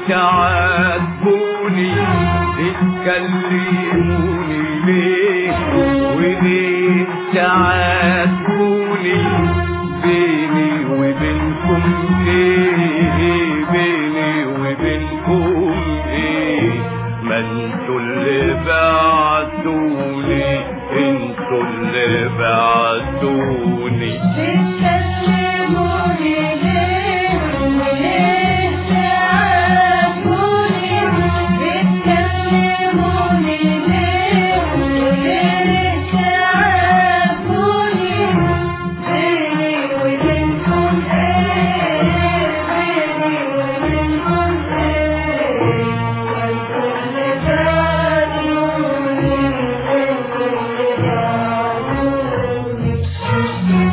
تعاتبوني تتكلموني ليه وليه تعاتبوني بيني وبينكم ايه بيني وبينكم ايه ما انتوا اللي بعتوني انتوا اللي بعتوني بتكلموني ليه وليه تعاتبوني بتكلموني ليه وليه تعاتبوني بيني وبينكم ايه بيني وبينكم ايه وانتم اللي تعاتبوني انتم اللي تعاتبوني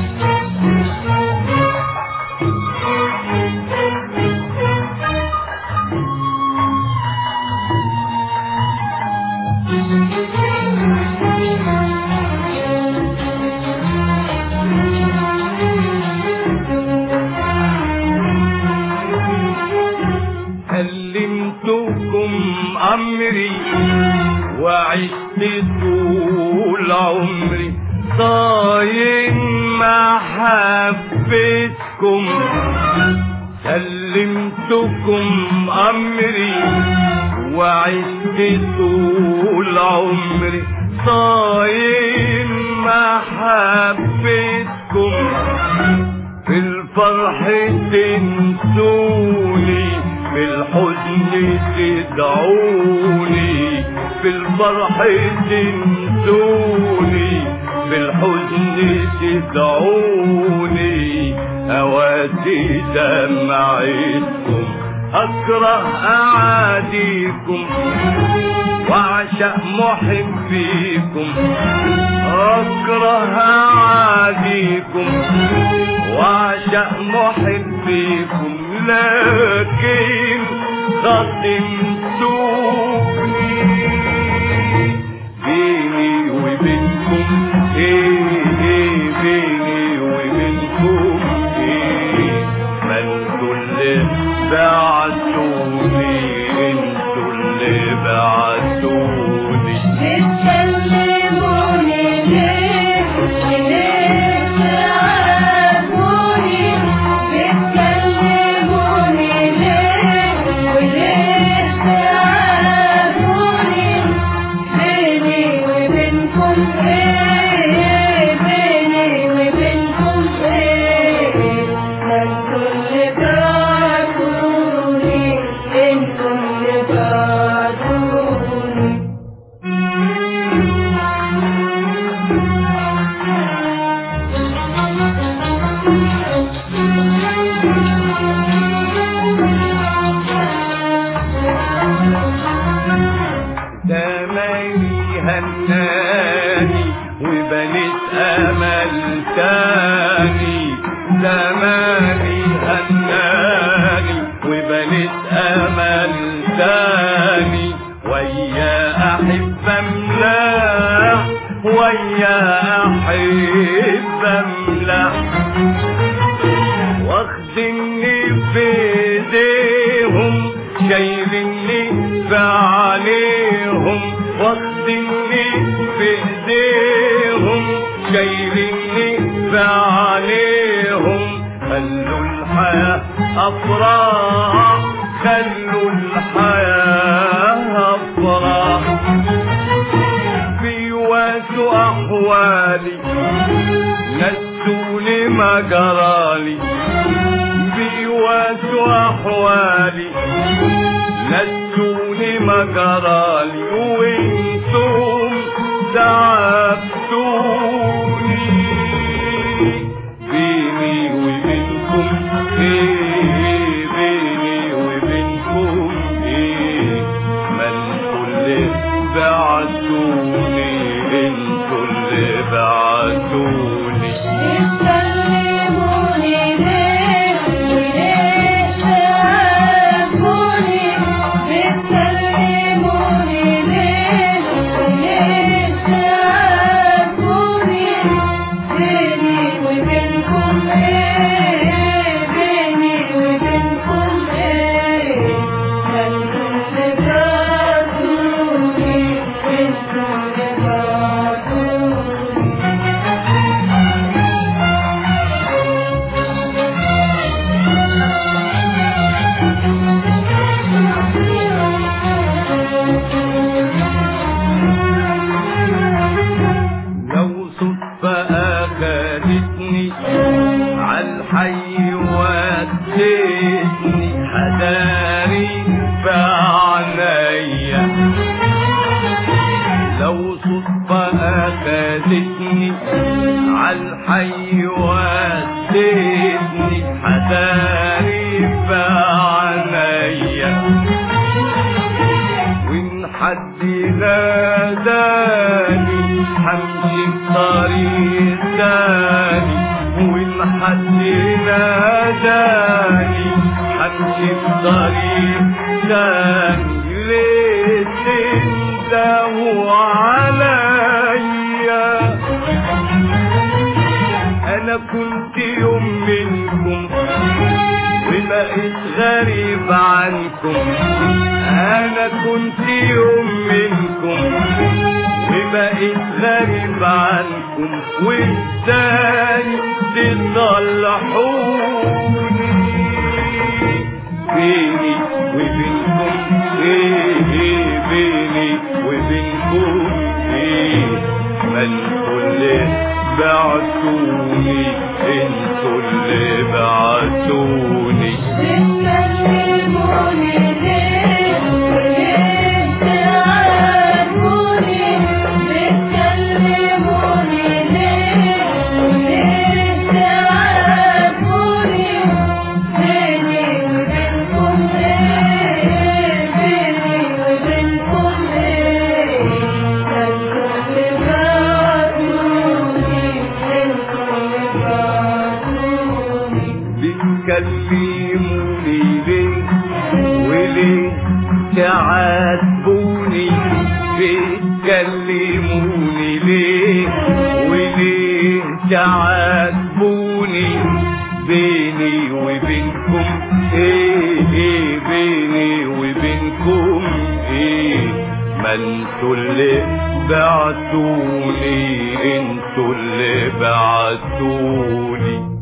كلمتكم أمري وعشت طول عمري صايم محبتكم سلمتكم أمري وعشت طول عمري صايم محبتكم في الفرح تنسوني في الحزن تدعوني في الفرح تنسوني في الحزن تدعوني هواتي دمعتكم أكره أعاديكم وأعشق محبيكم أكره أعاديكم وأعشق محبيكم لكن خصمتوني بيني وبينكم ايه ايه بيني وبينكم ايه ما انتوا اللي بعتوني انتوا اللي بعتوني بتكلموني ليه وليه تعاتبوني بتكلموني ليه وليه تعاتبوني بيني وبينكم ايه بيني وبينكم ايه ما انتوا اللي بعتوني انتوا اللي بعتوني زماني هناني وبنيت امل تاني زماني هناني وبنيت امل تاني ويا احب املاح ويا احب املاح واخدني في ايديهم شايلني في عليهم واخدني في ايديهم شايلني في عليهم خلوا الحياة افراح خلوا الحياة افراح في واسع احوالي نسوني ما جرالي في واسع احوالي نسوني ما جرالي وانتم تعبتوني بيني وبينكم ايه بيني وبينكم ايه ما انتوا اللي بعتوني انتوا اللي بعتوني بتكلموني ليه وليه تعاتبوني بتكلموني ليه حد ناداني همشي طريق تاني وإن حد ناداني همشي طريق تاني ليه تندهوا عليا انا كنت يوم منكم وبقيت غريب عنكم انا كنت يوم منكم وبقيت غريب عنكم وازاي تصلحوني بيني وبينكم ايه ايه بيني وبينكم ايه ما انتوا اللي بعتوني انتوا اللي بعتوني بتكلموني ليه وليه تعاتبوني بتكلموني ليه وليه تعاتبوني بيني وبينكم ايه بيني وبينكم ايه انتوا اللي بعتوني انتوا اللي بعتوني بتكلموني ليه وليه تعاتبوني بتكلموني ليه وليه تعاتبوني بيني وبينكم ايه ايه بيني وبينكم ايه ما انتوا اللي بعتوني انتوا اللي بعتوني